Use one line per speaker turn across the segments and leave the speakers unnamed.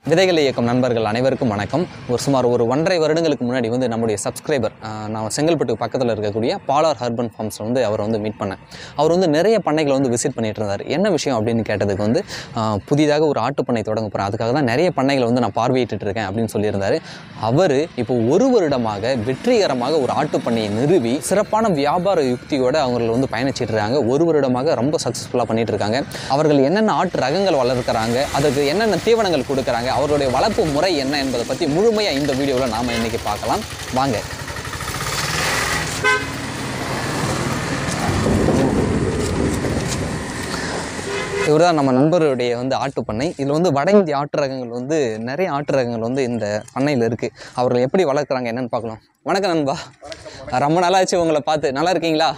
விதைகள் இயக்கம் நண்பர்கள் அனைவருக்கும் வணக்கம் ஒரு சுமார் ஒரு ஒன்றரை வருடங்களுக்கு முன்னாடி வந்து நம்முடைய சப்ஸ்கிரைபர் நான் செங்கல்பட்டு பக்கத்தில் இருக்கக்கூடிய பாலார் ஹர்பன் ஃபார்ம்ஸில் வந்து அவரை வந்து மீட் பண்ணேன் அவர் வந்து நிறைய பண்ணைகளை வந்து விசிட் பண்ணிட்டு இருந்தார் என்ன விஷயம் அப்படின்னு கேட்டதுக்கு வந்து ஆஹ், புதிதாக ஒரு ஆட்டு பண்ணை தொடங்க போகிறேன் அதுக்காக தான் நிறைய பண்ணைகளை வந்து நான் பார்வையிட்டு இருக்கேன் அப்படின்னு சொல்லியிருந்தார் அவர் இப்போ ஒரு வருடமாக வெற்றிகரமாக ஒரு ஆட்டு பண்ணையை நிறுவி சிறப்பான வியாபார யுக்தியோட அவர்கள் வந்து பயணிச்சிட்டு இருக்காங்க ஒரு வருடமாக ரொம்ப சக்ஸஸ்ஃபுல்லாக பண்ணிட்டு இருக்காங்க அவர்கள் என்னென்ன ஆட்டு ரகங்கள் வளர்க்குறாங்க அதுக்கு என்னென்ன தீவனங்கள் கொடுக்குறாங்க அவர்களுடைய வளர்ப்பு முறை என்ன என்பதை பற்றி முழுமையாக இந்த வீடியோவில் நாம் இன்னைக்கு பார்க்கலாம் வாங்க இவர் தான் நம்ம நண்பருடைய வந்து ஆட்டு பண்ணை இதில் வந்து வட இந்திய ஆட்டு ரகங்கள் வந்து நிறைய ஆட்டு ரகங்கள் வந்து இந்த பண்ணையில் இருக்குது அவர்கள் எப்படி வளர்க்குறாங்க என்னன்னு பார்க்கலாம் வணக்கம் நண்பா ரொம்ப நாளாச்சு உங்களை பார்த்து நல்லா இருக்கீங்களா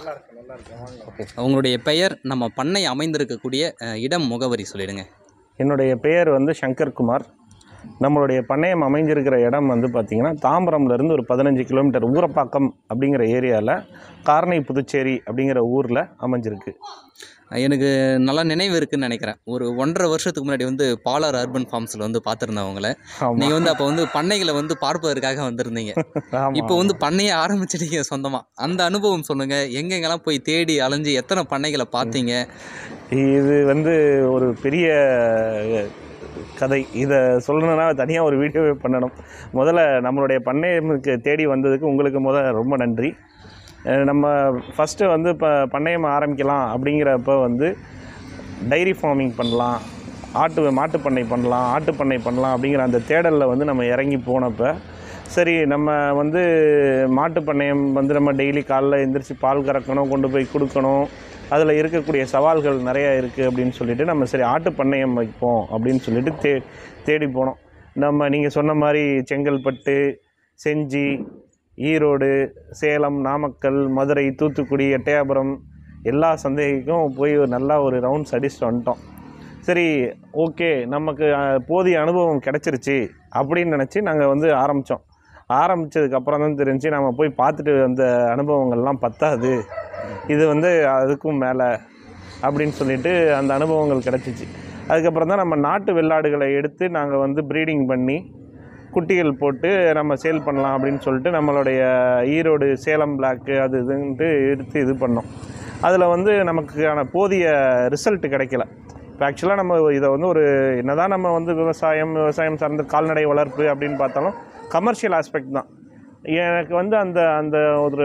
ஓகே உங்களுடைய பெயர் நம்ம பண்ணை அமைந்திருக்கக்கூடிய அஹ், இடம் முகவரி சொல்லிடுங்க
என்னுடைய பெயர் வந்து சங்கர் குமார் நம்மளுடைய பண்ணையம் அமைஞ்சிருக்கிற இடம் வந்து பார்த்திங்கன்னா தாம்பரம்லேருந்து ஒரு பதினஞ்சு கிலோமீட்டர் ஊரப்பாக்கம் அப்படிங்கிற ஏரியாவில் கார்னை புதுச்சேரி அப்படிங்கிற ஊரில் அமைஞ்சிருக்கு
எனக்கு நல்லா நினைவு இருக்குன்னு நினைக்கிறேன் ஒரு ஒன்றரை வருஷத்துக்கு முன்னாடி வந்து பாலார் அர்பன் ஃபார்ம்ஸில் வந்து பார்த்துருந்தேன் உங்களை நீங்கள் வந்து அப்போ வந்து பண்ணைகளை வந்து பார்ப்பதற்காக வந்திருந்தீங்க
ஆமாம்
இப்போ வந்து பண்ணையை ஆரம்பிச்சிட்டீங்க சொந்தமாக அந்த அனுபவம் சொல்லுங்கள் எங்கெங்கெல்லாம் போய் தேடி அலைஞ்சு எத்தனை பண்ணைகளை பார்த்தீங்க
இது வந்து ஒரு பெரிய அஹ், கதை இதை சொல்லணுன்னா தனியாக ஒரு வீடியோவே பண்ணணும் முதல்ல நம்மளுடைய பண்ணையமுக்கு தேடி வந்ததுக்கு உங்களுக்கு முதல்ல ரொம்ப நன்றி அஹ், நம்ம ஃபஸ்ட்டு வந்து இப்போ பண்ணையம் ஆரம்பிக்கலாம் அப்படிங்கிறப்ப வந்து டைரி ஃபார்மிங் பண்ணலாம் ஆட்டு மாட்டு பண்ணை பண்ணலாம் ஆட்டு பண்ணை பண்ணலாம் அப்படிங்கிற அந்த தேடலில் வந்து நம்ம இறங்கி போனப்போ சரி நம்ம வந்து மாட்டு பண்ணையம் வந்து நம்ம டெய்லி காலைல எந்திரிச்சு பால் கறக்கணும் கொண்டு போய் கொடுக்கணும் அதில் இருக்கக்கூடிய சவால்கள் நிறைய இருக்குது அப்படின்னு சொல்லிட்டு நம்ம சரி ஆட்டு பண்ணையம் வைப்போம் அப்படின்னு சொல்லிட்டு தே தேடி போனோம் நம்ம நீங்கள் சொன்ன மாதிரி செங்கல்பட்டு செஞ்சி ஈரோடு சேலம் நாமக்கல் மதுரை தூத்துக்குடி எட்டயபுரம் எல்லா சந்தைக்கும் போய் ஒரு நல்லா ஒரு ரவுண்ட்ஸ் அடிச்சுட்டு வந்துட்டோம் சரி ஓகே நமக்கு அஹ், போதிய அனுபவம் கிடச்சிருச்சு அப்படின்னு நினச்சி நாங்கள் வந்து ஆரம்பித்தோம் ஆரம்பித்ததுக்கப்புறம் தான் தெரிஞ்சு நம்ம போய் பார்த்துட்டு அந்த அனுபவங்கள்லாம் பத்தாது இது வந்து அதுக்கும் மேலே அப்படின்னு சொல்லிட்டு அந்த அனுபவங்கள் கிடச்சிச்சு அதுக்கப்புறம் தான் நம்ம நாட்டு வெள்ளாடுகளை எடுத்து நாங்கள் வந்து ப்ரீடிங் பண்ணி குட்டிகள் போட்டு நம்ம சேல் பண்ணலாம் அப்படின்னு சொல்லிட்டு நம்மளுடைய ஈரோடு சேலம் பிளாக்கு அது இதுன்ட்டு எடுத்து இது பண்ணோம் அதில் வந்து நமக்கான போதிய ரிசல்ட் கிடைக்கல இப்போ ஆக்சுவலாக நம்ம இதை வந்து ஒரு என்னதான் நம்ம வந்து விவசாயம் விவசாயம் சார்ந்த கால்நடை வளர்ப்பு அப்படின்னு பார்த்தாலும் கமர்ஷியல் ஆஸ்பெக்ட் தான் எனக்கு வந்து அந்த அந்த ஒரு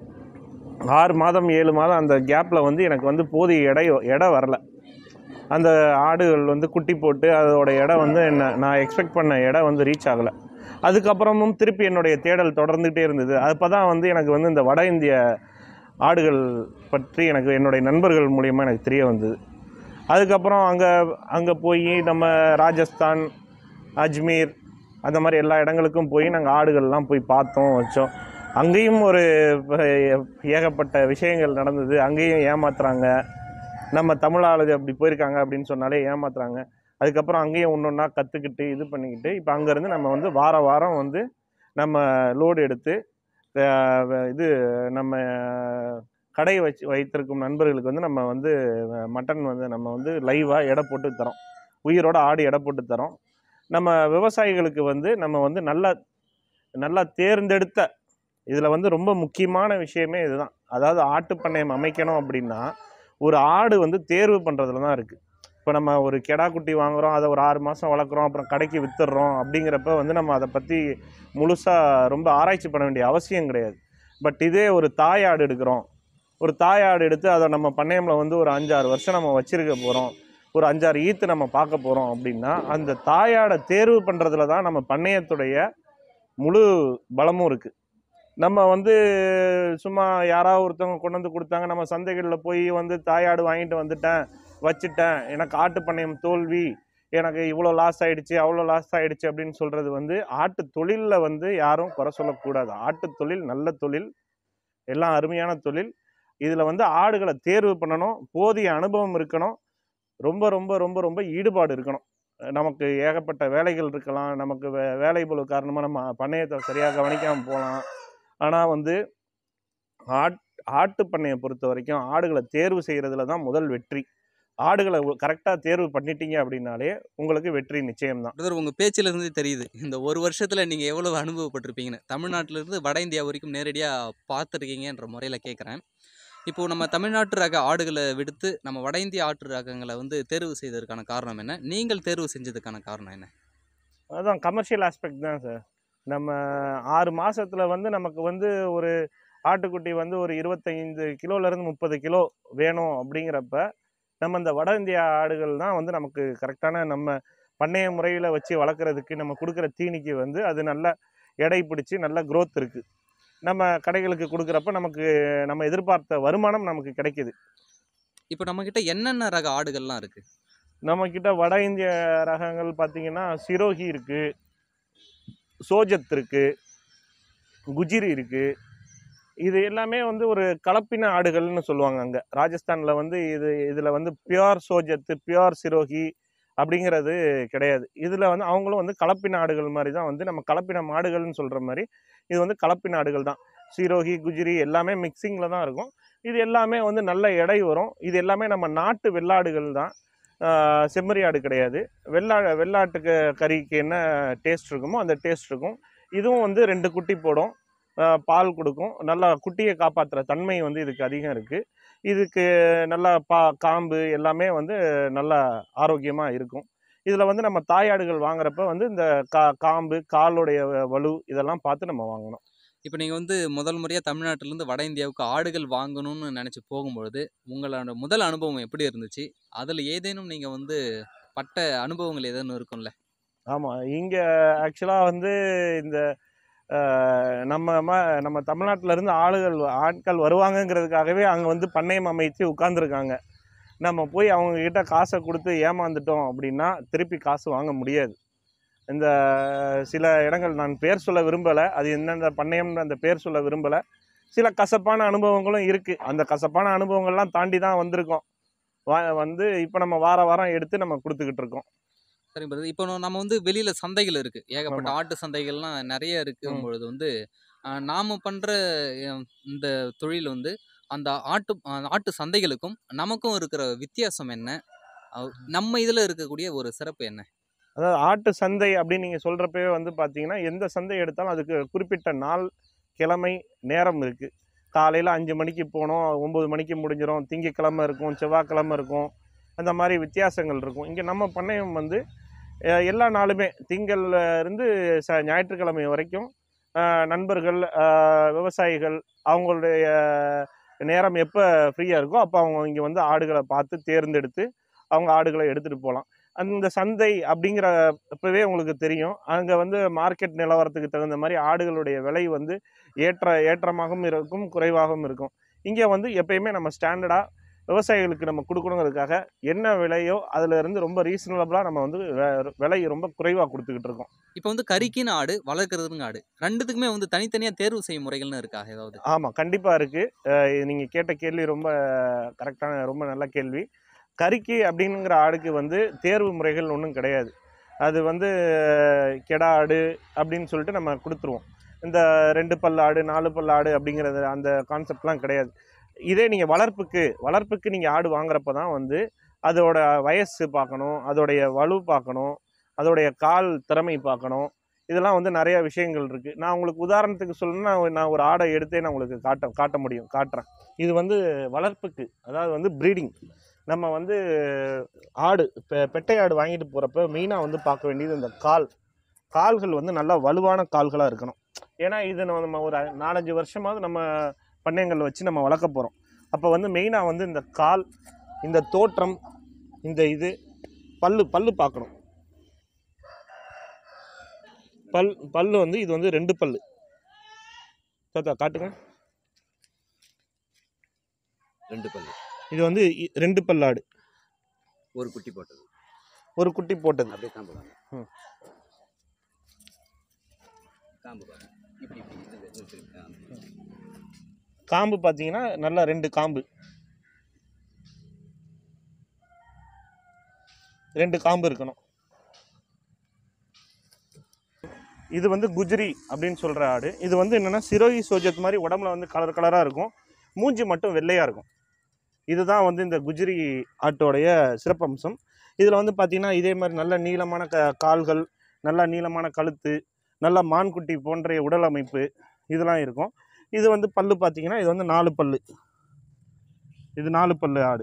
ஆறு மாதம் ஏழு மாதம் அந்த கேப்பில் வந்து எனக்கு வந்து போதிய எடை எடை வரல அந்த ஆடுகள் வந்து குட்டி போட்டு அதோட எடை வந்து என்ன நான் எக்ஸ்பெக்ட் பண்ண எடை வந்து ரீச் ஆகலை அதுக்கப்புறமும் திருப்பி என்னுடைய தேடல் தொடர்ந்துகிட்டே இருந்தது அப்போ தான் வந்து எனக்கு வந்து இந்த வட இந்திய ஆடுகள் பற்றி எனக்கு என்னுடைய நண்பர்கள் மூலியமாக எனக்கு தெரிய வந்தது அதுக்கப்புறம் அங்கே அங்கே போய் நம்ம ராஜஸ்தான் அஜ்மீர் அந்த மாதிரி எல்லா இடங்களுக்கும் போய் நாங்கள் ஆடுகள்லாம் போய் பார்த்தோம் வச்சோம் அங்கேயும் ஒரு ப- ஏகப்பட்ட விஷயங்கள் நடந்தது அங்கேயும் ஏமாத்துறாங்க நம்ம தமிழ் ஆளுது அப்படி போயிருக்காங்க அப்படின்னு சொன்னாலே ஏமாத்துறாங்க அதுக்கப்புறம் அங்கேயும் ஒன்று ஒன்றா கற்றுக்கிட்டு இது பண்ணிக்கிட்டு இப்போ அங்கேருந்து நம்ம வந்து வார வாரம் வந்து நம்ம லோடு எடுத்து அஹ், வ- இது நம்ம கடை வச்சு வைத்திருக்கும் நண்பர்களுக்கு வந்து நம்ம வந்து மட்டன் வந்து நம்ம வந்து லைவாக எடை போட்டு தரோம் உயிரோட ஆடு எடை போட்டு தரோம் நம்ம விவசாயிகளுக்கு வந்து நம்ம வந்து நல்லா நல்லா தேர்ந்தெடுத்த இதில் வந்து ரொம்ப முக்கியமான விஷயமே இதுதான் அதாவது ஆட்டு பண்ணையம் அமைக்கணும் அப்படின்னா ஒரு ஆடு வந்து தேர்வு பண்ணுறதுல தான் இருக்குது இப்போ நம்ம ஒரு கெடா குட்டி வாங்குகிறோம் அதை ஒரு ஆறு மாதம் வளர்க்குறோம் அப்புறம் கடைக்கு வித்துடுறோம் அப்படிங்கிறப்ப வந்து நம்ம அதை பற்றி முழுசாக ரொம்ப ஆராய்ச்சி பண்ண வேண்டிய அவசியம் கிடையாது பட் இதே ஒரு தாயாடு எடுக்கிறோம் ஒரு தாயாடு எடுத்து அதை நம்ம பண்ணையமில் வந்து ஒரு அஞ்சாறு வருஷம் நம்ம வச்சிருக்க போகிறோம் ஒரு அஞ்சாறு ஈத்து நம்ம பார்க்க போகிறோம் அப்படின்னா அந்த தாயாடை தேர்வு பண்ணுறதுல தான் நம்ம பண்ணையத்துடைய முழு பலமும் இருக்குது நம்ம வந்து சும்மா யாராவது ஒருத்தவங்க கொண்டு வந்து கொடுத்தாங்க நம்ம சந்தைகளில் போய் வந்து தாயாடு வாங்கிட்டு வந்துட்டேன் வச்சுட்டேன் எனக்கு ஆட்டு பண்ணையம் தோல்வி எனக்கு இவ்வளோ லாஸ் ஆயிடுச்சு அவ்வளோ லாஸ் ஆயிடுச்சு அப்படின்னு சொல்கிறது வந்து ஆட்டு தொழிலில் வந்து யாரும் குறை சொல்லக்கூடாது ஆட்டு தொழில் நல்ல தொழில் எல்லாம் அருமையான தொழில் இதில் வந்து ஆடுகளை தேர்வு பண்ணணும் போதிய அனுபவம் இருக்கணும் ரொம்ப ரொம்ப ரொம்ப ரொம்ப ஈடுபாடு இருக்கணும் நமக்கு ஏகப்பட்ட வேலைகள் இருக்கலாம் நமக்கு வே வேலை பளு காரணமாக நம்ம பண்ணையத்தை சரியாக கவனிக்காமல் போகலாம் ஆனால் வந்து ஆட் ஆட்டு பண்ணையை பொறுத்த வரைக்கும் ஆடுகளை தேர்வு செய்கிறதுல தான் முதல் வெற்றி ஆடுகளை கரெக்டாக தேர்வு பண்ணிட்டீங்க அப்படின்னாலே உங்களுக்கு வெற்றி நிச்சயம்தான்
பிரதர் உங்கள் பேச்சில் இருந்தே தெரியுது இந்த ஒரு வருஷத்தில் நீங்கள் எவ்வளவு அனுபவப்பட்டிருப்பீங்கன்னு தமிழ்நாட்டுல இருந்து வட இந்தியா வரைக்கும் நேரடியாக பார்த்துருக்கீங்கன்ற முறையில் கேட்குறேன் இப்போது நம்ம தமிழ்நாட்டு ரக ஆடுகளை விடுத்து நம்ம வட இந்திய ஆட்டு ரகங்களை வந்து தேர்வு செய்ததற்கான காரணம் என்ன நீங்கள் தேர்வு செஞ்சதுக்கான காரணம் என்ன
அதான் கமர்ஷியல் ஆஸ்பெக்ட் தான் சார் நம்ம ஆறு மாசத்துல வந்து நமக்கு வந்து ஒரு ஆட்டுக்குட்டி வந்து ஒரு இருபத்தைந்து கிலோலேருந்து முப்பது கிலோ வேணும் அப்படிங்கிறப்ப நம்ம இந்த வட இந்திய ஆடுகள் தான் வந்து நமக்கு கரெக்டான நம்ம பண்ணைய முறையில் வச்சு வளர்க்குறதுக்கு நம்ம கொடுக்குற தீனிக்கு வந்து அது நல்ல எடை பிடிச்சி நல்ல growth இருக்குது நம்ம கடைகளுக்கு கொடுக்குறப்ப நமக்கு நம்ம எதிர்பார்த்த வருமானம் நமக்கு கிடைக்குது
இப்போ நம்மக்கிட்ட என்னென்ன ரக ஆடுகள்லாம் இருக்குது
நம்மக்கிட்ட வட இந்திய ரகங்கள் பார்த்தீங்கன்னா சிரோஹி இருக்குது சோஜத் இருக்குது குஜிரி இருக்குது இது எல்லாமே வந்து ஒரு கலப்பின ஆடுகள்னு சொல்லுவாங்க அங்கே ராஜஸ்தானில் வந்து இது இதில் வந்து பியோர் சோஜத்து பியோர் சிரோஹி அப்படிங்கிறது கிடையாது இதில் வந்து அவங்களும் வந்து கலப்பின ஆடுகள் மாதிரி தான் வந்து நம்ம கலப்பின மாடுகள்னு சொல்கிற மாதிரி இது வந்து கலப்பின ஆடுகள் தான் சிரோஹி குஜிரி எல்லாமே மிக்சிங்கில் தான் இருக்கும் இது எல்லாமே வந்து நல்ல எடை வரும் இது எல்லாமே நம்ம நாட்டு வெள்ளாடுகள் தான் ஆஹ் செம்மறி ஆடு கிடையாது வெள்ளா வெள்ளாட்டுக்கு கறிக்கு என்ன டேஸ்ட் இருக்குமோ அந்த டேஸ்ட் இருக்கும் இதுவும் வந்து ரெண்டு குட்டி போடும் ஆஹ் பால் கொடுக்கும் நல்லா குட்டியை காப்பாற்றுற தன்மை வந்து இதுக்கு அதிகம் இருக்குது இதுக்கு நல்லா பா காம்பு எல்லாமே வந்து நல்லா ஆரோக்கியமாக இருக்கும் இதில் வந்து நம்ம தாயாடுகள் வாங்குறப்ப வந்து இந்த கா காம்பு காலுடைய வலு இதெல்லாம் பார்த்து நம்ம வாங்கணும்
இப்போ நீங்கள் வந்து முதல் முறையாக தமிழ்நாட்டிலேருந்து வட இந்தியாவுக்கு ஆடுகள் வாங்கணும்னு நினச்சி போகும்பொழுது உங்களோட முதல் அனுபவம் எப்படி இருந்துச்சு அதில் ஏதேனும் நீங்கள் வந்து பட்ட அனுபவங்கள் ஏதேனும் இருக்கும்ல
ஆமாம் இங்கே ஆக்சுவலாக வந்து இந்த அஹ், நம்ம ம- நம்ம தமிழ்நாட்டுல இருந்து ஆளுகள் ஆட்கள் வருவாங்கங்கிறதுக்காகவே அங்கே வந்து பண்ணையம் அமைச்சு உட்காந்துருக்காங்க நம்ம போய் அவங்க கிட்ட காசை கொடுத்து ஏமாந்துட்டோம் அப்படின்னா திருப்பி காசு வாங்க முடியாது இந்த சில இடங்கள் நான் பேர் சொல்ல விரும்பலை அது என்னென்ன பண்ணையம்னு அந்த பேர் சொல்ல விரும்பலை சில கசப்பான அனுபவங்களும் இருக்குது அந்த கசப்பான அனுபவங்கள்லாம் தாண்டி தான் வந்திருக்கோம் வா வந்து இப்போ நம்ம வார வாரம் எடுத்து நம்ம கொடுத்துக்கிட்டு இருக்கோம்
சரி பிரதர் இப்போ நம்ம வந்து வெளியில் சந்தைகள் இருக்குது ஏகப்பட்ட
ஆமா.
ஆட்டு சந்தைகள்லாம் நிறைய இருக்கும்
ம்.
பொழுது வந்து ஆஹ், நாம பண்ணுற இந்த தொழில் வந்து அந்த ஆட்டு ஆஹ், ஆட்டு சந்தைகளுக்கும் நமக்கும் இருக்கிற வித்தியாசம் என்ன அஹ், நம்ம இதில் இருக்கக்கூடிய ஒரு சிறப்பு என்ன
அதாவது ஆட்டு சந்தை அப்படின்னு நீங்கள் சொல்கிறப்பவே வந்து பார்த்தீங்கன்னா எந்த சந்தை எடுத்தாலும் அதுக்கு குறிப்பிட்ட நாள் கிழமை நேரம் இருக்குது காலையில் அஞ்சு மணிக்கு போனோம் ஒம்பது மணிக்கு முடிஞ்சிடும் திங்கக்கிழமை இருக்கும் செவ்வாய்க்கிழமை இருக்கும் அந்த மாதிரி வித்தியாசங்கள் இருக்கும் இங்கே நம்ம பண்ணையம் வந்து அஹ், எல்லா நாளுமே திங்கள்ல இருந்து ச ஞாயிற்றுக்கிழமை வரைக்கும் அஹ், நண்பர்கள் அஹ், விவசாயிகள் அவங்களுடைய நேரம் எப்போ ஃப்ரீயாக இருக்கோ அப்போ அவங்க இங்கே வந்து ஆடுகளை பார்த்து தேர்ந்தெடுத்து அவங்க ஆடுகளை எடுத்துகிட்டு போகலாம் அந்த சந்தை அப்படிங்கிற இப்போவே உங்களுக்கு தெரியும் அங்கே வந்து மார்க்கெட் நிலவரத்துக்கு தகுந்த மாதிரி ஆடுகளுடைய விலை வந்து ஏற்ற ஏற்றமாகவும் இருக்கும் குறைவாகவும் இருக்கும் இங்கே வந்து எப்பயுமே நம்ம ஸ்டாண்டர்டாக விவசாயிகளுக்கு நம்ம கொடுக்கணுங்கிறதுக்காக என்ன விலையோ அதில் இருந்து ரொம்ப ரீசனபிளாக நம்ம வந்து வே- விலை ரொம்ப குறைவாக கொடுத்துக்கிட்டு இருக்கோம்
இப்போ வந்து கறிக்குன்னு ஆடு வளர்க்குறதுன்னு ஆடு ரெண்டுத்துக்குமே வந்து தனித்தனியாக தேர்வு செய்யும் முறைகள்னு இருக்கா ஏதாவது
ஆமாம் கண்டிப்பாக இருக்குது நீங்கள் கேட்ட கேள்வி ரொம்ப கரெக்டான ரொம்ப நல்ல கேள்வி கறிக்கு அப்படிங்கிற ஆடுக்கு வந்து தேர்வு முறைகள் ஒன்றும் கிடையாது அது வந்து கெடா ஆடு அப்படின்னு சொல்லிட்டு நம்ம கொடுத்துருவோம் இந்த ரெண்டு பல் ஆடு நாலு பல் ஆடு அப்படிங்கிறது அந்த கான்செப்ட்லாம் கிடையாது இதே நீங்கள் வளர்ப்புக்கு வளர்ப்புக்கு நீங்கள் ஆடு வாங்குறப்ப தான் வந்து அதோட வயசு பார்க்கணும் அதோடைய வலு பார்க்கணும் அதோடைய கால் திறமை பார்க்கணும் இதெல்லாம் வந்து நிறைய விஷயங்கள் இருக்குது நான் உங்களுக்கு உதாரணத்துக்கு சொல்லணும்னா நான் ஒரு ஆடை எடுத்தே நான் உங்களுக்கு காட்ட காட்ட முடியும் காட்டுறேன் இது வந்து வளர்ப்புக்கு அதாவது வந்து ப்ரீடிங் நம்ம வந்து ஆடு பெ பெட்டை ஆடு வாங்கிட்டு போகிறப்ப மெயினாக வந்து பார்க்க வேண்டியது இந்த கால் கால்கள் வந்து நல்லா வலுவான கால்களாக இருக்கணும் ஏன்னா இது நம்ம நம்ம ஒரு நாலஞ்சு வருஷமாவது நம்ம பண்ணையங்கள் வச்சு நம்ம வளர்க்க போகிறோம் அப்போ வந்து மெயினாக வந்து இந்த கால் இந்த தோற்றம் இந்த இது பல்லு பல்லு பார்க்கணும் பல் பல்லு வந்து இது வந்து ரெண்டு பல்லு தாத்தா காட்டுங்க
ரெண்டு பல்லு
இது வந்து இ- ரெண்டு பல்லாடு
ஒரு குட்டி போட்டது
ஒரு குட்டி போட்டது
அப்படியே காம்பு பாருங்க
ம்.
காம்பு பாருங்க இப்படி இப்படி இது இது இருக்கு. காம்பு.
காம்பு பார்த்தீங்கன்னா நல்லா ரெண்டு காம்பு ரெண்டு காம்பு இருக்கணும் இது வந்து குஜ்ரி அப்படின்னு சொல்கிற ஆடு இது வந்து என்னென்னா சிரோகி சோஜத் மாதிரி உடம்புல வந்து கலர் கலராக இருக்கும் மூஞ்சி மட்டும் வெள்ளையாக இருக்கும் இதுதான் வந்து இந்த குஜ்ரி ஆட்டோடைய சிறப்பம்சம் இதில் வந்து பார்த்திங்கன்னா இதே மாதிரி நல்ல நீளமான க கால்கள் நல்ல நீளமான கழுத்து நல்ல மான்குட்டி போன்ற உடல் அமைப்பு இதெல்லாம் இருக்கும் இது வந்து பல்லு பார்த்தீங்கன்னா இது வந்து நாலு பல்லு இது நாலு பல்லு ஆடு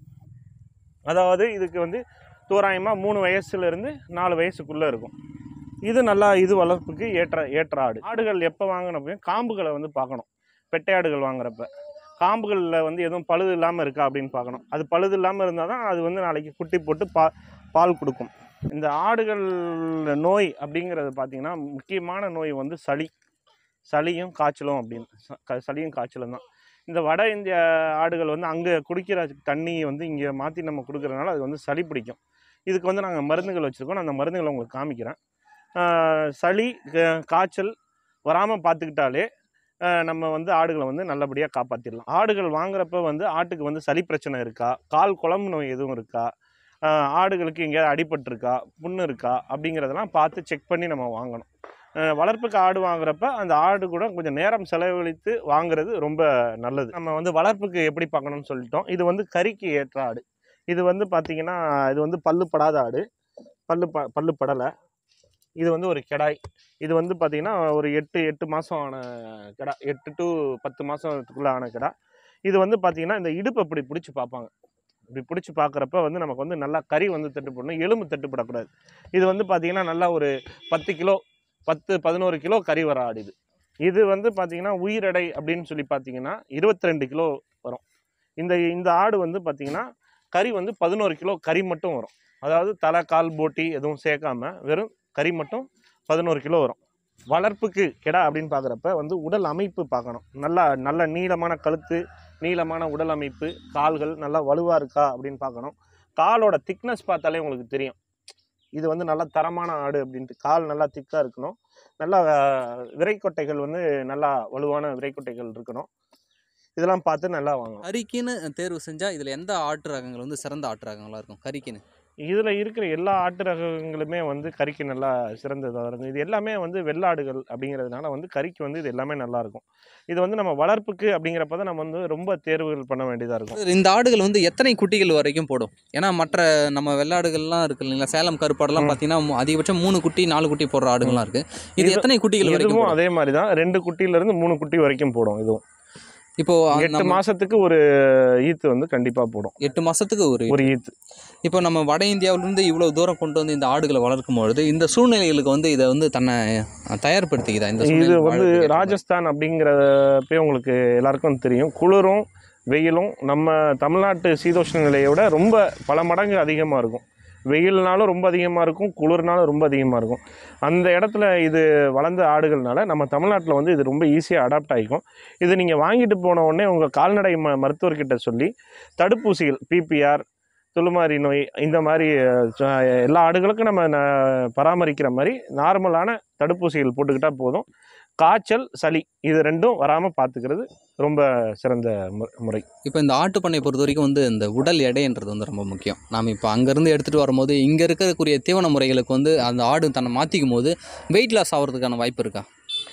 அதாவது இதுக்கு வந்து தோராயமாக மூணு வயசுலேருந்து நாலு வயசுக்குள்ளே இருக்கும் இது நல்லா இது வளர்ப்புக்கு ஏற்ற ஏற்ற ஆடு ஆடுகள் எப்போ வாங்கினப்பையும் காம்புகளை வந்து பார்க்கணும் பெட்டை ஆடுகள் வாங்குறப்ப காம்புகளில் வந்து எதுவும் பழுது இல்லாமல் இருக்கா அப்படின்னு பார்க்கணும் அது பழுது இல்லாமல் இருந்தால் தான் அது வந்து நாளைக்கு குட்டி போட்டு பா பால் கொடுக்கும் இந்த ஆடுகள் நோய் அப்படிங்கிறது பார்த்திங்கன்னா முக்கியமான நோய் வந்து சளி சளியும் காய்ச்சலும் அப்படின்னு ச- க- சளியும் காய்ச்சலும் தான் இந்த வட இந்திய ஆடுகள் வந்து அங்கே குடிக்கிற தண்ணி வந்து இங்கே மாற்றி நம்ம கொடுக்குறதுனால அது வந்து சளி பிடிக்கும் இதுக்கு வந்து நாங்கள் மருந்துகள் வச்சுருக்கோம் நான் அந்த மருந்துகளை உங்களுக்கு காமிக்கிறேன் ஆஹ் சளி க- காய்ச்சல் வராமல் பார்த்துக்கிட்டாலே ஆஹ் நம்ம வந்து ஆடுகளை வந்து நல்லபடியாக காப்பாற்றிடலாம் ஆடுகள் வாங்குறப்ப வந்து ஆட்டுக்கு வந்து சளி பிரச்சனை இருக்கா கால் குழம்பு நோய் எதுவும் இருக்கா ஆஹ் ஆடுகளுக்கு எங்கேயாவது அடிபட்டிருக்கா புண்ணு இருக்கா அப்படிங்கிறதெல்லாம் பார்த்து செக் பண்ணி நம்ம வாங்கணும் ஆஹ் வளர்ப்புக்கு ஆடு வாங்குறப்ப அந்த ஆடு கூட கொஞ்சம் நேரம் செலவழித்து வாங்குறது ரொம்ப நல்லது நம்ம வந்து வளர்ப்புக்கு எப்படி பார்க்கணும்னு சொல்லிட்டோம் இது வந்து கறிக்கு ஏற்ற ஆடு இது வந்து பார்த்திங்கன்னா இது வந்து பல்லு படாத ஆடு பல்லு ப பல்லு படலை இது வந்து ஒரு கிடாய் இது வந்து பார்த்திங்கன்னா ஒரு எட்டு எட்டு மாதம் ஆன கிடா எட்டு டு பத்து மாதத்துக்குள்ளே ஆன கிடா இது வந்து பார்த்திங்கன்னா இந்த இடுப்பு இப்படி பிடிச்சி பார்ப்பாங்க இப்படி பிடிச்சி பார்க்குறப்ப வந்து நமக்கு வந்து நல்லா கறி வந்து தட்டுப்படணும் எலும்பு தட்டுப்படக்கூடாது இது வந்து பார்த்திங்கன்னா நல்லா ஒரு பத்து கிலோ பத்து பதினோரு கிலோ கறி வர ஆடு இது இது வந்து பார்த்திங்கன்னா உயிரெடை அப்படின்னு சொல்லி பார்த்தீங்கன்னா இருபத்தி ரெண்டு கிலோ வரும் இந்த இந்த ஆடு வந்து பார்த்திங்கன்னா கறி வந்து பதினோரு கிலோ கறி மட்டும் வரும் அதாவது தலை கால் போட்டி எதுவும் சேர்க்காம வெறும் கறி மட்டும் பதினோரு கிலோ வரும் வளர்ப்புக்கு கெடா அப்படின்னு பார்க்குறப்ப வந்து உடல் அமைப்பு பார்க்கணும் நல்லா நல்ல நீளமான கழுத்து நீளமான உடல் அமைப்பு கால்கள் நல்லா வலுவாக இருக்கா அப்படின்னு பார்க்கணும் காலோட திக்னஸ் பார்த்தாலே உங்களுக்கு தெரியும் இது வந்து நல்ல தரமான ஆடு அப்படின்ட்டு கால் நல்லா திக்காக இருக்கணும் நல்லா அஹ், விரைக்கொட்டைகள் வந்து நல்லா வலுவான விரைக்கொட்டைகள் இருக்கணும் இதெல்லாம் பார்த்து நல்லா வாங்கணும்
கறிக்குன்னு தேர்வு செஞ்சால் இதில் எந்த ஆட்டு ரகங்கள் வந்து சிறந்த ஆட்டு ரகங்களாக இருக்கும் கறிக்குன்னு
இதில் இருக்கிற எல்லா ஆட்டு ரகங்களுமே வந்து கறிக்கு நல்லா சிறந்ததாக இருக்கும் இது எல்லாமே வந்து வெள்ளாடுகள் அப்படிங்கிறதுனால வந்து கறிக்கு வந்து இது எல்லாமே நல்லா இருக்கும் இது வந்து நம்ம வளர்ப்புக்கு அப்படிங்கிறப்ப தான் நம்ம வந்து ரொம்ப தேர்வுகள் பண்ண வேண்டியதாக இருக்கும்
இந்த ஆடுகள் வந்து எத்தனை குட்டிகள் வரைக்கும் போடும் ஏன்னா மற்ற நம்ம வெள்ளாடுகள்லாம் இருக்கு இல்லைங்களா சேலம் கருப்பாடுலாம்
ம்.
பார்த்தீங்கன்னா மு- அதிகபட்சம் மூணு குட்டி நாலு குட்டி போடுற ஆடுகள்லாம் இருக்கு இது
இது-
எத்தனை குட்டிகள் வரைக்கும்
இதுவும்
போடும்?
அதே மாதிரி தான் ரெண்டு குட்டியிலேருந்து மூணு குட்டி வரைக்கும் போடும் இதுவும்
இப்போ
எட்டு
நம்ம
மாசத்துக்கு ஒரு ஈத்து வந்து கண்டிப்பாக போடும்
எட்டு மாசத்துக்கு ஒரு
ஒரு ஈத்து
இப்போ நம்ம வட இந்தியாவிலிருந்து இவ்வளோ தூரம் கொண்டு வந்து இந்த ஆடுகளை வளர்க்கும் பொழுது இந்த சூழ்நிலைகளுக்கு வந்து இதை வந்து தன்னை அஹ், தயார்படுத்திக்குதா இந்த
இது
சூழ்நிலை
வந்து
வாழ்றதுக்கு ஏற்ற மாதிரி?
ராஜஸ்தான் அப்படிங்கிறப்பே உங்களுக்கு எல்லாருக்கும் தெரியும் குளிரும் வெயிலும் நம்ம தமிழ்நாட்டு சீதோஷ்ண நிலையை விட ரொம்ப பல மடங்கு அதிகமாக இருக்கும் வெயில்னாலும் ரொம்ப அதிகமாக இருக்கும் குளிர்னாலும் ரொம்ப அதிகமாக இருக்கும் அந்த இடத்துல இது வளர்ந்த ஆடுகள்னால நம்ம தமிழ்நாட்டில் வந்து இது ரொம்ப ஈஸியாக அடாப்ட் ஆகிக்கும் இது நீங்கள் வாங்கிட்டு போன உடனே உங்கள் கால்நடை ம மருத்துவர்கிட்ட சொல்லி தடுப்பூசிகள் பிபிஆர் துளுமாரி நோய் இந்த மாதிரி அஹ், ச- எல்லா ஆடுகளுக்கும் நம்ம ந- பராமரிக்கிற மாதிரி நார்மலான தடுப்பூசிகள் போட்டுக்கிட்டால் போதும் காய்ச்சல் சளி இது ரெண்டும் வராமல் பார்த்துக்கிறது ரொம்ப சிறந்த மு- முறை
இப்போ இந்த ஆட்டு பண்ணை பொறுத்த வரைக்கும் வந்து இந்த உடல் எடைன்றது வந்து ரொம்ப முக்கியம் நாம் இப்போ அங்கேருந்து எடுத்துகிட்டு வரும்போது இங்கே இருக்கக்கூடிய தீவன முறைகளுக்கு வந்து அந்த ஆடு தன்னை மாற்றிக்கும் போது வெயிட் லாஸ் ஆகிறதுக்கான வாய்ப்பு இருக்கா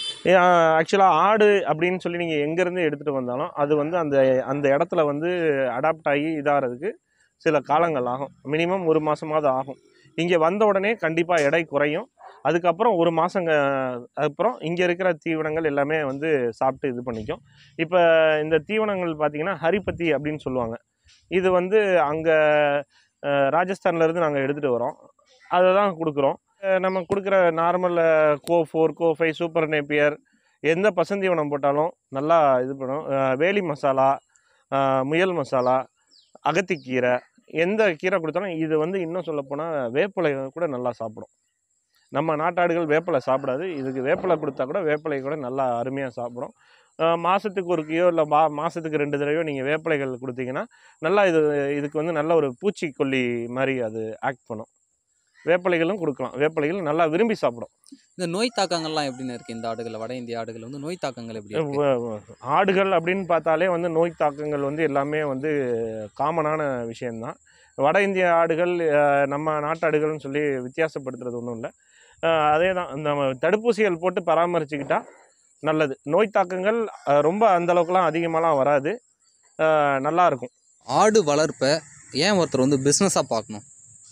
ஆக்சுவலாக ஆடு அப்படின்னு சொல்லி நீங்கள் எங்கேருந்து எடுத்துகிட்டு வந்தாலும் அது வந்து அந்த அந்த இடத்துல வந்து அடாப்ட் ஆகி இதாகிறதுக்கு சில காலங்கள் ஆகும் மினிமம் ஒரு மாதமாவது ஆகும் இங்கே வந்த உடனே கண்டிப்பாக எடை குறையும் அதுக்கப்புறம் ஒரு மாதங்க அப்புறம் இங்கே இருக்கிற தீவனங்கள் எல்லாமே வந்து சாப்பிட்டு இது பண்ணிக்கும் இப்போ இந்த தீவனங்கள் பார்த்தீங்கன்னா ஹரிபத்தி அப்படின்னு சொல்லுவாங்க இது வந்து அங்கே ராஜஸ்தான்லேருந்து நாங்கள் எடுத்துகிட்டு வரோம் அதை தான் கொடுக்குறோம் அஹ் நம்ம கொடுக்குற normal CO four CO five super Napier எந்த பசந்தீவனம் போட்டாலும் நல்லா இது பண்ணும் அஹ் வேலி மசாலா அஹ் முயல் மசாலா அகத்திக்கீரை எந்த கீரை கொடுத்தாலும் இது வந்து இன்னும் சொல்லப்போனால் வேப்பிலை கூட நல்லா சாப்பிடும் நம்ம நாட்டாடுகள் வேப்பிலை சாப்பிடாது இதுக்கு வேப்பிலை கொடுத்தா கூட வேப்பிலை கூட நல்லா அருமையாக சாப்பிடும் அஹ் மாசத்துக்கு ஒரு கிலோ இல்லை மா மாதத்துக்கு ரெண்டு தடவையோ நீங்கள் வேப்பிலைகள் கொடுத்தீங்கன்னா நல்லா இது இதுக்கு வந்து நல்ல ஒரு பூச்சிக்கொல்லி மாதிரி அது ஆக்ட் பண்ணும் வேப்பிலைகளும் கொடுக்கலாம் வேப்பிலைகள் நல்லா விரும்பி சாப்பிடும்
இந்த நோய் தாக்கங்கள்லாம் எப்படின்னு இருக்குது இந்த ஆடுகள் வட இந்திய ஆடுகள் வந்து நோய் தாக்கங்கள் எப்படி இருக்கு
வ- வ- ஆடுகள் அப்படின்னு பார்த்தாலே வந்து நோய் தாக்கங்கள் வந்து எல்லாமே வந்து காமனான விஷயந்தான் வட இந்திய ஆடுகள் அஹ், நம்ம நாட்டாடுகள்னு சொல்லி வித்தியாசப்படுத்துறது ஒன்றும் இல்லை அதே தான் நம்ம தடுப்பூசிகள் போட்டு பராமரிச்சுக்கிட்டா நல்லது நோய் தாக்கங்கள் அஹ், ரொம்ப அந்த அளவுக்குலாம் அதிகமாகலாம் வராது அஹ், நல்லா இருக்கும்
ஆடு வளர்ப்பை ஏன் ஒருத்தர் வந்து பிஸ்னஸாக பார்க்கணும்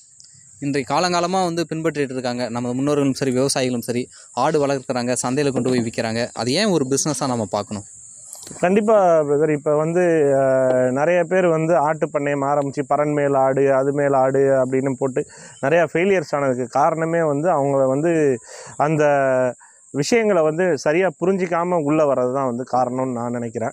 இன்றைய காலங்காலமாக வந்து பின்பற்றிட்டு இருக்காங்க நம்ம முன்னோர்களும் சரி விவசாயிகளும் சரி ஆடு வளர்க்குறாங்க சந்தையில் கொண்டு போய் விற்கிறாங்க அது ஏன் ஒரு பிஸ்னஸாக நம்ம பார்க்கணும்
கண்டிப்பாக பிரதர் இப்போ வந்து அஹ், நிறைய பேர் வந்து ஆட்டு பண்ணையம் ஆரம்பித்து பறன் மேல் ஆடு அது மேல் ஆடு அப்படின்னு போட்டு நிறையா ஃபெயிலியர்ஸ் ஆனதுக்கு காரணமே வந்து அவங்க வந்து அந்த விஷயங்களை வந்து சரியாக புரிஞ்சிக்காமல் உள்ளே வர்றது தான் வந்து காரணம்னு நான் நினைக்கிறேன்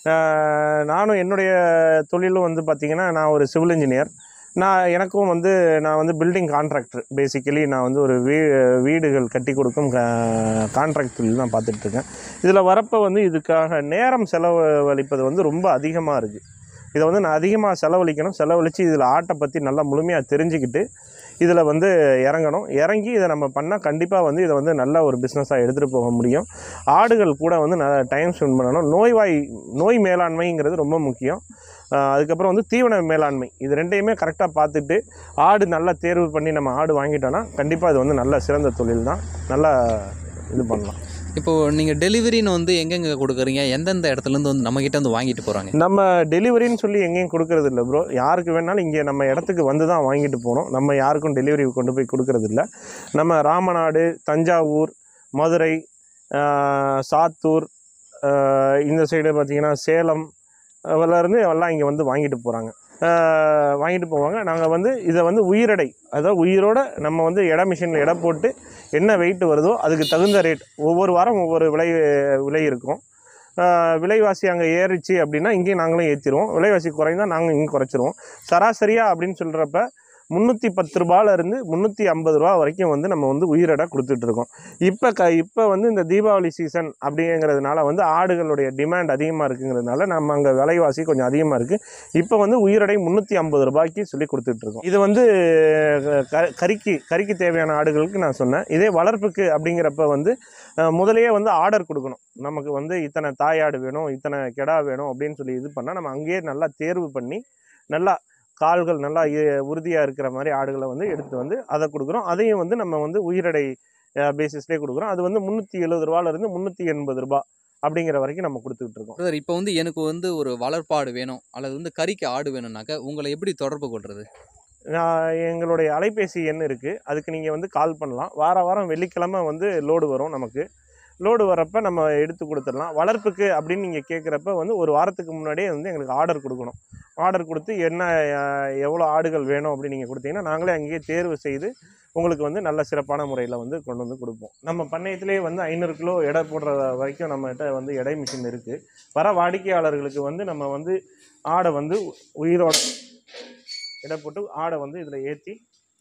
அஹ், நானும் என்னுடைய தொழிலும் வந்து பார்த்திங்கன்னா நான் ஒரு சிவில் இன்ஜினியர் நான் எனக்கும் வந்து நான் வந்து பில்டிங் கான்ட்ராக்டர் பேசிக்கலி நான் வந்து ஒரு வீ வீடுகள் கட்டி கொடுக்கும் கான்ட்ராக்ட் தொழில் தான் பார்த்துட்ருக்கேன் இதில் வரப்போ வந்து இதுக்காக நேரம் செலவழிப்பது வந்து ரொம்ப அதிகமாக இருக்குது இதை வந்து நான் அதிகமாக செலவழிக்கணும் செலவழித்து இதில் ஆட்டை பற்றி நல்லா முழுமையாக தெரிஞ்சுக்கிட்டு இதில் வந்து இறங்கணும் இறங்கி இதை நம்ம பண்ணால் கண்டிப்பாக வந்து இதை வந்து நல்ல ஒரு பிஸ்னஸாக எடுத்துகிட்டு போக முடியும் ஆடுகள் கூட வந்து நல்ல டைம் ஸ்பெண்ட் பண்ணணும் நோய்வாய் நோய் மேலாண்மைங்கிறது ரொம்ப முக்கியம் ஆஹ் அதுக்கப்புறம் வந்து தீவன மேலாண்மை இது ரெண்டையுமே கரெக்டாக பார்த்துட்டு ஆடு நல்லா தேர்வு பண்ணி நம்ம ஆடு வாங்கிட்டோன்னா கண்டிப்பாக இது வந்து நல்ல சிறந்த தொழில் தான் நல்லா இது பண்ணலாம்
இப்போது நீங்கள் டெலிவரின்னு வந்து எங்கெங்கே கொடுக்குறீங்க எந்தெந்த இடத்துலேருந்து வந்து நம்மக்கிட்ட வந்து வாங்கிட்டு போகிறாங்க
நம்ம டெலிவரின்னு சொல்லி எங்கேயும் கொடுக்கறது இல்லை ப்ரோ யாருக்கு வேணாலும் இங்கே நம்ம இடத்துக்கு வந்து தான் வாங்கிட்டு போகணும் நம்ம யாருக்கும் டெலிவரி கொண்டு போய் கொடுக்கறது இல்லை நம்ம ராமநாடு தஞ்சாவூர் மதுரை ஆஹ், சாத்தூர் ஆஹ், இந்த சைடு பார்த்திங்கன்னா சேலம் இருந்து எல்லாம் இங்கே வந்து வாங்கிட்டு போகிறாங்க வாங்கிட்டு போவாங்க நாங்கள் வந்து இதை வந்து உயிரடை அதாவது உயிரோட நம்ம வந்து எடை மிஷினில் எடை போட்டு என்ன வெயிட் வருதோ அதுக்கு தகுந்த ரேட் ஒவ்வொரு வாரம் ஒவ்வொரு விலை விலை இருக்கும் ஆஹ் விலைவாசி அங்கே ஏறிச்சு அப்படின்னா இங்கேயும் நாங்களும் ஏற்றிடுவோம் விலைவாசி குறைந்தா நாங்கள் இங்கே குறைச்சிருவோம் சராசரியாக அப்படின்னு சொல்கிறப்ப முந்நூற்றி பத்து ரூபாயில இருந்து முந்நூற்றி ஐம்பது ரூபா வரைக்கும் வந்து நம்ம வந்து உயிரிட கொடுத்துட்ருக்கோம் இப்போ க இப்போ வந்து இந்த தீபாவளி சீசன் அப்படிங்கிறதுனால வந்து ஆடுகளுடைய டிமாண்ட் அதிகமாக இருக்குங்கிறதுனால நம்ம அங்கே விலைவாசி கொஞ்சம் அதிகமாக இருக்குது இப்போ வந்து உயிரடை முந்நூற்றி ஐம்பது ரூபாய்க்கு சொல்லி கொடுத்துட்ருக்கோம் இது வந்து க கறிக்கு கறிக்கு தேவையான ஆடுகளுக்கு நான் சொன்னேன் இதே வளர்ப்புக்கு அப்படிங்கிறப்ப வந்து அஹ், முதலையே வந்து ஆர்டர் கொடுக்கணும் நமக்கு வந்து இத்தனை தாயாடு வேணும் இத்தனை கெடா வேணும் அப்படின்னு சொல்லி இது பண்ணால் நம்ம அங்கேயே நல்லா தேர்வு பண்ணி நல்லா கால்கள் நல்லா உறுதியாக இருக்கிற மாதிரி ஆடுகளை வந்து எடுத்து வந்து அதை கொடுக்குறோம் அதையும் வந்து நம்ம வந்து உயிரடை பேசிஸ்லேயே கொடுக்குறோம் அது வந்து முந்நூற்றி எழுபது ரூபாலேருந்து முந்நூற்றி எண்பது ரூபா அப்படிங்கிற வரைக்கும் நம்ம கொடுத்துக்கிட்டு இருக்கோம்
பிரதர் இப்போ வந்து எனக்கு வந்து ஒரு வளர்ப்பாடு வேணும் அல்லது வந்து கறிக்கு ஆடு வேணும்னாக்க உங்களை எப்படி தொடர்பு கொள்வது
நான் எங்களுடைய அலைபேசி எண் இருக்குது அதுக்கு நீங்கள் வந்து கால் பண்ணலாம் வார வாரம் வெள்ளிக்கிழமை வந்து லோடு வரும் நமக்கு லோடு வரப்போ நம்ம எடுத்து கொடுத்துடலாம் வளர்ப்புக்கு அப்படின்னு நீங்கள் கேட்குறப்ப வந்து ஒரு வாரத்துக்கு முன்னாடியே வந்து எங்களுக்கு ஆர்டர் கொடுக்கணும் ஆர்டர் கொடுத்து என்ன அஹ், எவ்வளோ ஆடுகள் வேணும் அப்படின்னு நீங்கள் கொடுத்தீங்கன்னா நாங்களே அங்கேயே தேர்வு செய்து உங்களுக்கு வந்து நல்ல சிறப்பான முறையில் வந்து கொண்டு வந்து கொடுப்போம் நம்ம பண்ணையத்திலே வந்து ஐநூறு கிலோ எடை போடுற வரைக்கும் நம்மகிட்ட வந்து எடை மிஷின் இருக்குது வர வாடிக்கையாளர்களுக்கு வந்து நம்ம வந்து ஆடை வந்து உயிரோட எடை போட்டு ஆடை வந்து இதில் ஏற்றி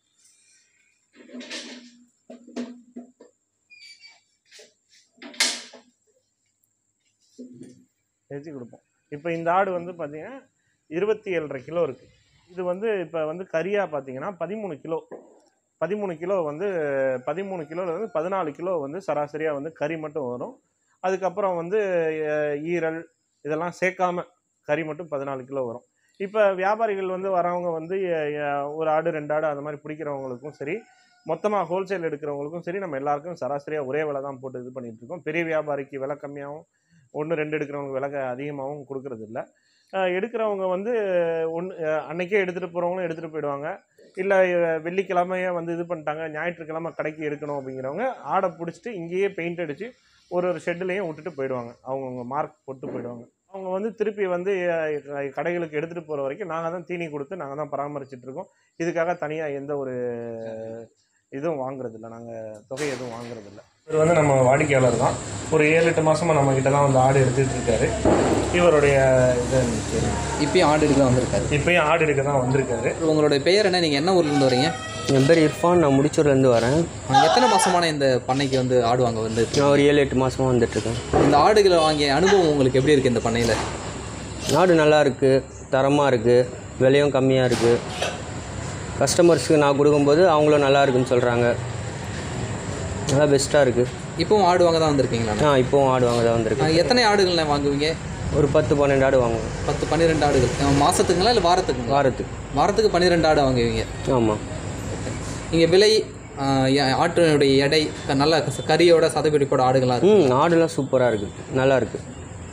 ஏற்றி கொடுப்போம் இப்போ இந்த ஆடு வந்து பார்த்தீங்கன்னா இருபத்தி ஏழரை கிலோ இருக்குது இது வந்து இப்போ வந்து கறியாக பார்த்தீங்கன்னா பதிமூணு கிலோ பதிமூணு கிலோ வந்து பதிமூணு கிலோவில் வந்து பதினாலு கிலோ வந்து சராசரியாக வந்து கறி மட்டும் வரும் அதுக்கப்புறம் வந்து அஹ், ஈரல் இதெல்லாம் சேர்க்காம கறி மட்டும் பதினாலு கிலோ வரும் இப்போ வியாபாரிகள் வந்து வரவங்க வந்து அஹ், அஹ், ஒரு ஆடு ரெண்டு ஆடு அந்த மாதிரி பிடிக்கிறவங்களுக்கும் சரி மொத்தமாக ஹோல்சேல் எடுக்கிறவங்களுக்கும் சரி நம்ம எல்லாருக்கும் சராசரியாக ஒரே விலை தான் போட்டு இது பண்ணிட்டு இருக்கோம் பெரிய வியாபாரிக்கு விலை கம்மியாகவும் ஒன்று ரெண்டு எடுக்கிறவங்க விலை க- அதிகமாகவும் கொடுக்கறது இல்ல அஹ், எடுக்கிறவங்க வந்து ஒன்று அன்னைக்கே எடுத்துகிட்டு போகிறவங்களும் எடுத்துகிட்டு போயிடுவாங்க இல்லை வெள்ளிக்கிழமையே வந்து இது பண்ணிட்டாங்க ஞாயிற்றுக்கிழமை கடைக்கு எடுக்கணும் அப்படிங்கிறவங்க ஆடை பிடிச்சிட்டு இங்கேயே பெயிண்ட் அடித்து ஒரு ஒரு ஷெட்லேயும் விட்டுட்டு போயிடுவாங்க அவங்கவுங்க மார்க் போட்டு போயிடுவாங்க அவங்க வந்து திருப்பி வந்து அஹ், கடைகளுக்கு எடுத்துகிட்டு போகிற வரைக்கும் நாங்கள் தான் தீனி கொடுத்து நாங்கள் தான் பராமரிச்சுட்டு இருக்கோம் இதுக்காக தனியாக எந்த ஒரு இதுவும் வாங்குறதில்ல நாங்கள் தொகை எதுவும் வாங்குறதில்ல இவர் வந்து நம்ம வாடிக்கையாளர் தான் ஒரு ஏழு எட்டு மாசமா நம்ம கிட்ட தான் வந்து ஆடு எடுத்துட்டு இருக்காரு இவருடைய இது எனக்கு தெரியும்.
இப்பயும் ஆடு எடுக்க வந்திருக்காரு
இப்பயும் ஆடு எடுக்க தான் வந்திருக்காரு
உங்களுடைய பெயர் என்ன நீங்கள் என்ன ஊர்லேருந்து வரீங்க
என் பேர் இர்ஃபான் நான் முடிச்சூர்லேருந்து வரேன்
எத்தனை மாசமான இந்த பண்ணைக்கு வந்து ஆடு வாங்க வந்து
நான் ஒரு ஏழு எட்டு மாதமாக வந்துட்டுருக்கேன்
இந்த ஆடுகளை வாங்கிய அனுபவம் உங்களுக்கு எப்படி இருக்குது இந்த பண்ணையில்
நாடு நல்லா இருக்குது தரமாக இருக்குது விலையும் கம்மியாக இருக்குது கஸ்டமர்ஸ்க்கு நான் கொடுக்கும்போது அவங்களும் நல்லா இருக்குன்னு சொல்கிறாங்க நல்லா பெஸ்ட்டாக இருக்குது
இப்போவும் ஆடு வாங்க தான் வந்திருக்கீங்களா
ஆ இப்போவும் ஆடு வாங்க தான் வந்திருக்கு
ஆ, எத்தனை ஆடுகள்ண்ணே வாங்குவீங்க
ஒரு பத்து பன்னெண்டு ஆடு வாங்குவேன்
பத்து பன்னிரெண்டு ஆடுகள் ஆ, மாசத்துக்குங்களா இல்லை வாரத்துக்குங்களா
வாரத்துக்கு
வாரத்துக்கு பன்னிரெண்டு ஆடு வாங்குவீங்க
ஆமாம்
இங்கே விலை ஆ, எ- ஆட்டினுடைய எடை க- நல்ல க- கறியோட சதப்பிடிப்போட ஆடுகள்லாம் இருக்கு
ம் ஆடுலாம் சூப்பராக இருக்குது நல்லா இருக்குது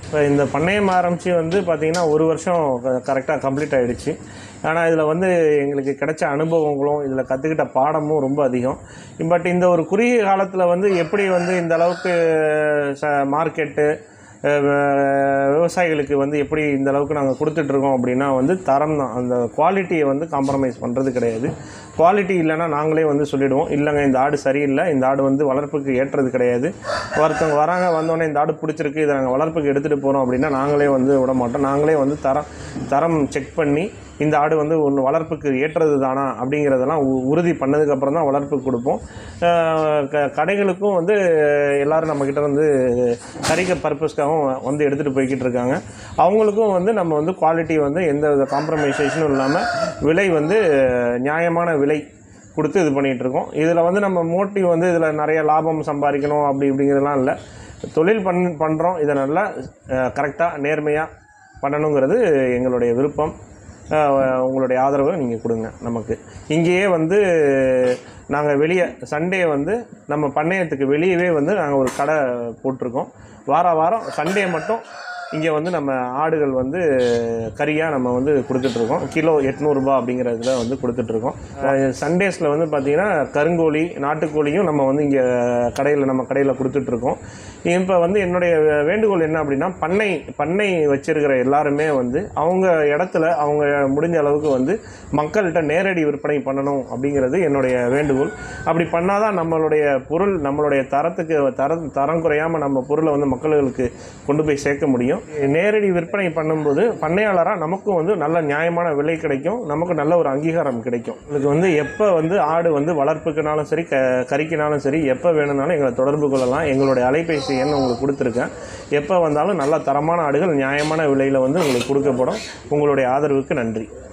இப்போ இந்த பண்ணையம் ஆரம்பித்து வந்து பார்த்திங்கன்னா ஒரு வருஷம் கரெக்டாக கம்ப்ளீட் ஆகிடுச்சு ஆனால் இதில் வந்து எங்களுக்கு கிடைச்ச அனுபவங்களும் இதில் கற்றுக்கிட்ட பாடமும் ரொம்ப அதிகம் பட் இந்த ஒரு குறுகிய காலத்தில் வந்து எப்படி வந்து இந்த அளவுக்கு ச மார்க்கெட்டு விவசாயிகளுக்கு வந்து எப்படி இந்த அளவுக்கு நாங்கள் கொடுத்துட்ருக்கோம் அப்படின்னா வந்து தரம் தான் அந்த குவாலிட்டியை வந்து காம்ப்ரமைஸ் பண்ணுறது கிடையாது குவாலிட்டி இல்லைன்னா நாங்களே வந்து சொல்லிடுவோம் இல்லைங்க இந்த ஆடு சரியில்லை இந்த ஆடு வந்து வளர்ப்புக்கு ஏற்றது கிடையாது ஒருத்தவங்க வராங்க வந்தோடனே இந்த ஆடு பிடிச்சிருக்கு இதை நாங்கள் வளர்ப்புக்கு எடுத்துகிட்டு போகிறோம் அப்படின்னா நாங்களே வந்து விட மாட்டோம் நாங்களே வந்து தரம் தரம் செக் பண்ணி இந்த ஆடு வந்து ஒன்று வளர்ப்புக்கு ஏற்றது தானா அப்படிங்கிறதெல்லாம் உ- உறுதி பண்ணதுக்கப்புறம் தான் வளர்ப்புக்கு கொடுப்போம் அஹ் க- கடைகளுக்கும் வந்து எல்லோரும் நம்மக்கிட்ட வந்து கறிக்க பர்பஸ்க்காகவும் வந்து எடுத்துகிட்டு போய்கிட்டு இருக்காங்க அவங்களுக்கும் வந்து நம்ம வந்து குவாலிட்டி வந்து எந்த வித காம்ப்ரமைசேஷனும் இல்லாமல் விலை வந்து நியாயமான விலை கொடுத்து இது பண்ணிகிட்டு இருக்கோம் இதில் வந்து நம்ம மோட்டிவ் வந்து இதில் நிறைய லாபம் சம்பாதிக்கணும் அப்படி இப்படிங்கிறதுலாம் இல்லை தொழில் பண் பண்ணுறோம் இதை நல்லா கரெக்டாக நேர்மையாக பண்ணணுங்கிறது எங்களுடைய விருப்பம் அஹ் உங்களுடைய ஆதரவை நீங்கள் கொடுங்க நமக்கு இங்கேயே வந்து நாங்கள் வெளியே சண்டே வந்து நம்ம பண்ணையத்துக்கு வெளியவே வந்து நாங்கள் ஒரு கடை போட்டிருக்கோம் வார வாரம் சண்டே மட்டும் இங்கே வந்து நம்ம ஆடுகள் வந்து கறியாக நம்ம வந்து கொடுத்துட்ருக்கோம் கிலோ எட்நூறுபா அப்படிங்கிறதுல வந்து கொடுத்துட்ருக்கோம் சண்டேஸில் வந்து பார்த்திங்கன்னா கருங்கோழி நாட்டுக்கோழியும் நம்ம வந்து இங்கே கடையில் நம்ம கடையில் கொடுத்துட்ருக்கோம் இப்போ வந்து என்னுடைய வேண்டுகோள் என்ன அப்படின்னா பண்ணை பண்ணை வச்சிருக்கிற எல்லாருமே வந்து அவங்க இடத்துல அவங்க முடிஞ்ச அளவுக்கு வந்து மக்கள்கிட்ட நேரடி விற்பனை பண்ணணும் அப்படிங்கிறது என்னுடைய வேண்டுகோள் அப்படி பண்ணாதான் நம்மளுடைய பொருள் நம்மளுடைய தரத்துக்கு தரம் தரம் குறையாமல் நம்ம பொருளை வந்து மக்களுக்கு கொண்டு போய் சேர்க்க முடியும் நேரடி விற்பனை பண்ணும்போது பண்ணையாளராக நமக்கும் வந்து நல்ல நியாயமான விலை கிடைக்கும் நமக்கு நல்ல ஒரு அங்கீகாரம் கிடைக்கும் இதுக்கு வந்து எப்போ வந்து ஆடு வந்து வளர்ப்புக்குனாலும் சரி க கறிக்குனாலும் சரி எப்போ வேணும்னாலும் எங்களை தொடர்பு கொள்ளலாம் எங்களுடைய அலைபேசி எண் உங்களுக்கு கொடுத்துருக்கேன் எப்போ வந்தாலும் நல்ல தரமான ஆடுகள் நியாயமான விலையில் வந்து உங்களுக்கு கொடுக்கப்படும் உங்களுடைய ஆதரவுக்கு நன்றி